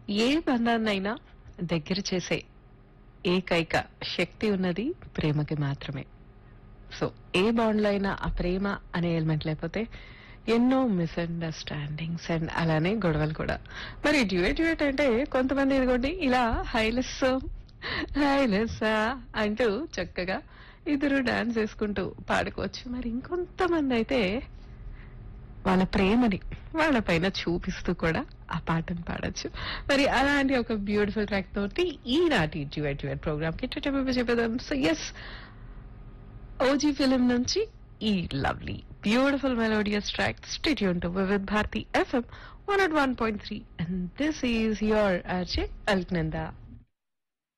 ఏ బంధాన్నైనా దగ్గర చేసే ఏకైక శక్తి ఉన్నది ప్రేమకి మాత్రమే సో ఏ బాండ్ లో అయినా ఆ ప్రేమ అనే ఎలిమెంట్ లేకపోతే ఎన్నో మిస్అండర్స్టాండింగ్స్ అండ్ అలానే గొడవలు కూడా మరి డ్యూయట్ డ్యూయట్ అంటే కొంతమంది ఇదిగోండి ఇలా హైలెస్ హైలెస్ అంటూ చక్కగా ఇద్దరు డాన్స్ వేసుకుంటూ పాడుకోవచ్చు మరి ఇంకొంతమంది అయితే వాళ్ళ ప్రేమని వాళ్ళ పైన చూపిస్తూ కూడా ఆ పాటను పాడొచ్చు మరి అలాంటి ఒక బ్యూటిఫుల్ ట్రాక్ తోటి ఈనాటి డ్యూయట్ డ్యూయట్ ప్రోగ్రామ్ కి టుటూ చెప్పేదాం సో ఎస్ ఓజీ ఫిలిం నుంచి ఈ lovely beautiful melodious track stay tuned to with Bharati FM one at one point three and this is your RJ Alaknanda